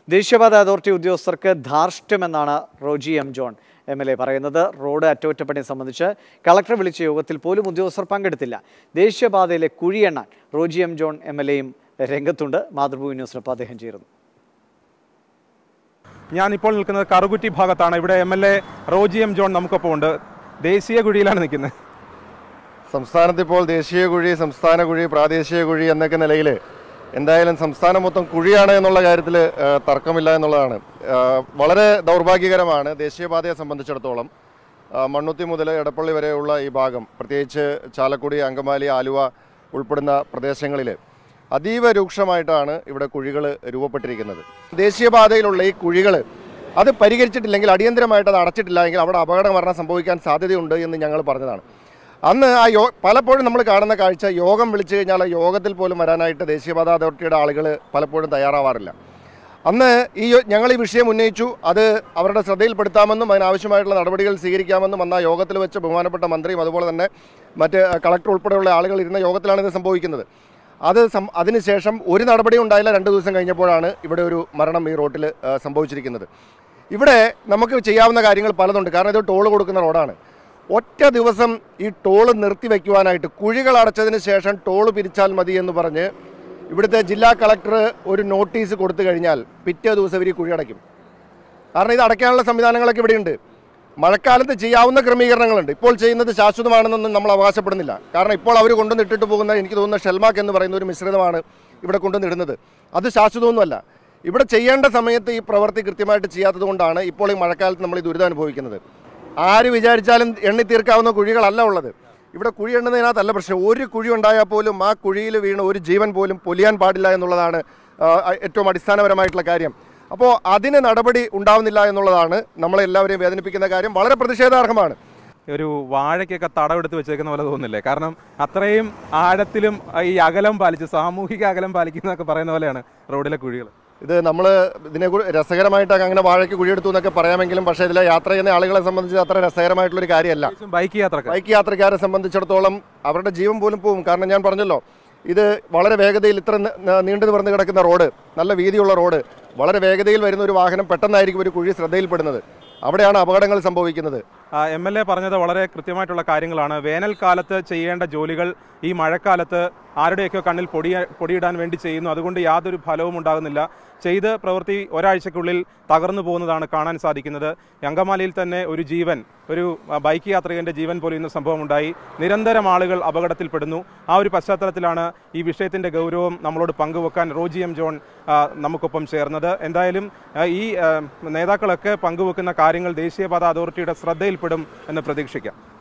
ദേശീയപാത അതോറിറ്റി ഉദ്യോഗസ്ഥർക്ക് ധാർഷ്ട്യമെന്നാണ് Roji M John M L A പറയുന്നത് റോഡ് അറ്റകുറ്റപ്പണി സംബന്ധിച്ച് കളക്ടർ വിളിച്ച യോഗത്തിൽ പോലും ഉദ്യോഗസ്ഥർ പങ്കെടുത്തില്ല ദേശീയപാതയിലെ കുഴിയെണ്ണാൻ Roji M John M L എയും രംഗത്തുണ്ട് മാതൃഭൂമി ന്യൂസിനൊപ്പം അദ്ദേഹം ചേരുന്നു ഞാൻ ഇപ്പോൾ നിൽക്കുന്നത് കറുകുറ്റി ഭാഗത്താണ് ഇവിടെ M L A Roji M John നമുക്കൊപ്പം ഉണ്ട് ദേശീയ കുഴിയിലാണ് നിൽക്കുന്നത് സംസ്ഥാനത്ത് ഇപ്പോൾ ദേശീയ കുഴി സംസ്ഥാന കുഴി പ്രാദേശിക കുഴി എന്നൊക്കെ നിലയിൽ എന്തായാലും സംസ്ഥാനം മൊത്തം കുഴിയാണ് എന്നുള്ള കാര്യത്തിൽ തർക്കമില്ല എന്നുള്ളതാണ് ആ, വളരെ ദൗർഭാഗ്യകരമാണ് ദേശീയപാതയെ സംബന്ധിച്ചിടത്തോളം ആ, മണ്ണുത്തി മുതൽ എടപ്പള്ളി വരെയുള്ള ഈ ഭാഗം പ്രത്യേകിച്ച് ചാലക്കുടി അങ്കമാലി ആലുവ ഉൾപ്പെടുന്ന പ്രദേശങ്ങളിൽ അതീവ രൂക്ഷമായിട്ടാണ് ഇവിടെ കുഴികൾ രൂപപ്പെട്ടിരിക്കുന്നത് ദേശീയപാതയിലുള്ള ഈ കുഴികൾ അത് പരിഹരിച്ചിട്ടില്ലെങ്കിൽ അടിയന്തരമായിട്ട് അത് അടച്ചിട്ടില്ല എങ്കിൽ അവിടെ അപകട മരണം സംഭവിക്കാൻ സാധ്യതയുണ്ട് എന്ന് ഞങ്ങൾ പറഞ്ഞതാണ് അന്ന് ആ യോ പലപ്പോഴും നമ്മൾ കാണുന്ന കാഴ്ച യോഗം വിളിച്ചു കഴിഞ്ഞാൽ ആ യോഗത്തിൽ പോലും വരാനായിട്ട് ദേശീയപാത അതോറിറ്റിയുടെ ആളുകൾ പലപ്പോഴും തയ്യാറാവാറില്ല അന്ന് ഈ യോ- ഞങ്ങൾ ഈ വിഷയം ഉന്നയിച്ചു അത് അവരുടെ ശ്രദ്ധയിൽപ്പെടുത്താമെന്നും അതിനാവശ്യമായിട്ടുള്ള നടപടികൾ സ്വീകരിക്കാമെന്നും അന്ന് ആ യോഗത്തിൽ വെച്ച് ബഹുമാനപ്പെട്ട മന്ത്രിയും അതുപോലെ തന്നെ മറ്റ് കളക്ടർ ഉൾപ്പെടെയുള്ള ആളുകൾ ഇരുന്ന യോഗത്തിലാണ് ഇത് സംഭവിക്കുന്നത് അത് സം അതിനുശേഷം ഒരു നടപടിയും ഉണ്ടായില്ല രണ്ട് ദിവസം കഴിഞ്ഞപ്പോഴാണ് ഇവിടെ ഒരു മരണം ഈ റോട്ടിൽ ആ, സംഭവിച്ചിരിക്കുന്നത് ഇവിടെ നമുക്ക് ചെയ്യാവുന്ന കാര്യങ്ങൾ പലതുണ്ട് കാരണം ഇത് ടോൾ കൊടുക്കുന്ന റോഡാണ് ഒറ്റ ദിവസം ഈ ടോള് നിർത്തിവെക്കുവാനായിട്ട് കുഴികൾ അടച്ചതിന് ശേഷം ടോള് പിരിച്ചാൽ മതി എന്ന് പറഞ്ഞ് ഇവിടുത്തെ ജില്ലാ കളക്ടർ ഒരു നോട്ടീസ് കൊടുത്തു കഴിഞ്ഞാൽ പിറ്റേ ദിവസം ഇവർ ഈ കുഴി അടയ്ക്കും കാരണം ഇത് അടയ്ക്കാനുള്ള സംവിധാനങ്ങളൊക്കെ ഇവിടെയുണ്ട് മഴക്കാലത്ത് ചെയ്യാവുന്ന ക്രമീകരണങ്ങളുണ്ട് ഇപ്പോൾ ചെയ്യുന്നത് ശാശ്വതമാണെന്നൊന്നും നമ്മൾ അവകാശപ്പെടുന്നില്ല കാരണം ഇപ്പോൾ അവർ കൊണ്ടുവന്ന് ഇട്ടിട്ട് പോകുന്ന എനിക്ക് തോന്നുന്ന ഷെൽമാക്ക് എന്ന് പറയുന്ന ഒരു മിശ്രിതമാണ് ഇവിടെ കൊണ്ടുവന്ന് ഇടുന്നത് അത് ശാശ്വതമൊന്നുമല്ല ഇവിടെ ചെയ്യേണ്ട സമയത്ത് ഈ പ്രവൃത്തി കൃത്യമായിട്ട് ചെയ്യാത്തത് കൊണ്ടാണ് ഇപ്പോൾ ഈ മഴക്കാലത്ത് നമ്മൾ ഈ ദുരിതം അനുഭവിക്കുന്നത് ആര് വിചാരിച്ചാലും എണ്ണി തീർക്കാവുന്ന കുഴികളല്ല ഉള്ളത് ഇവിടെ കുഴി എണ്ണുന്നതിനകത്തല്ല പ്രശ്നം ഒരു കുഴി ഉണ്ടായാൽ പോലും ആ കുഴിയിൽ വീണ് ഒരു ജീവൻ പോലും പൊലിയാൻ പാടില്ല എന്നുള്ളതാണ് ആ, ഏറ്റവും അടിസ്ഥാനപരമായിട്ടുള്ള കാര്യം അപ്പോൾ അതിന് നടപടി ഉണ്ടാവുന്നില്ല എന്നുള്ളതാണ് നമ്മളെല്ലാവരെയും വേദനിപ്പിക്കുന്ന കാര്യം വളരെ പ്രതിഷേധാർഹമാണ് ഒരു വാഴയ്ക്കൊക്കെ തടവെടുത്ത് വെച്ചേക്കുന്ന പോലെ തോന്നുന്നില്ലേ കാരണം അത്രയും ആഴത്തിലും ആ, ഈ അകലം പാലിച്ച് സാമൂഹിക അകലം പാലിക്കുന്നതൊക്കെ പറയുന്ന പോലെയാണ് റോഡിലെ കുഴികൾ ഇത് നമ്മൾ ഇതിനെ രസകരമായിട്ടൊക്കെ അങ്ങനെ വാഴയ്ക്ക് കുഴിയെടുത്തു എന്നൊക്കെ പറയാമെങ്കിലും പക്ഷേ ഇതിലെ യാത്ര ചെയ്യുന്ന ആളുകളെ സംബന്ധിച്ച് അത്ര രസകരമായിട്ടുള്ളൊരു കാര്യമല്ല ബൈക്ക് യാത്രക്കാർ ബൈക്ക് യാത്രക്കാരെ സംബന്ധിച്ചിടത്തോളം അവരുടെ ജീവൻ പോലും പോവും കാരണം ഞാൻ പറഞ്ഞല്ലോ ഇത് വളരെ വേഗതയിൽ ഇത്ര ന- ന- നീണ്ടു നിവർന്ന് കിടക്കുന്ന റോഡ് നല്ല വീതിയുള്ള റോഡ് വളരെ വേഗതയിൽ വരുന്ന ഒരു വാഹനം പെട്ടെന്നായിരിക്കും ഒരു കുഴി ശ്രദ്ധയിൽപ്പെടുന്നത് അവിടെയാണ് അപകടങ്ങൾ സംഭവിക്കുന്നത് എം എൽ എ പറഞ്ഞത് വളരെ കൃത്യമായിട്ടുള്ള കാര്യങ്ങളാണ് വേനൽക്കാലത്ത് ചെയ്യേണ്ട ജോലികൾ ഈ മഴക്കാലത്ത് ആരുടെയൊക്കെ കണ്ണിൽ പൊടി പൊടിയിടാൻ വേണ്ടി ചെയ്യുന്നു അതുകൊണ്ട് യാതൊരു ഫലവും ഉണ്ടാകുന്നില്ല ചെയ്ത് പ്രവൃത്തി ഒരാഴ്ചക്കുള്ളിൽ തകർന്നു പോകുന്നതാണ് കാണാൻ സാധിക്കുന്നത് അങ്കമാലിയിൽ തന്നെ ഒരു ജീവൻ ഒരു ആ, ബൈക്ക് യാത്രികന്റെ ജീവൻ പൊലിയുന്ന സംഭവം ഉണ്ടായി നിരന്തരം ആളുകൾ അപകടത്തിൽപ്പെടുന്നു ആ ഒരു പശ്ചാത്തലത്തിലാണ് ഈ വിഷയത്തിന്റെ ഗൗരവം നമ്മളോട് പങ്കുവെക്കാൻ റോജി എം ജോൺ ആ, നമുക്കൊപ്പം ചേർന്നത് എന്തായാലും ആ, ഈ ആ, നേതാക്കളൊക്കെ പങ്കുവെക്കുന്ന കാര്യങ്ങൾ ദേശീയപാത അതോറിറ്റിയുടെ ശ്രദ്ധയിൽപ്പെടും എന്ന് പ്രതീക്ഷിക്കാം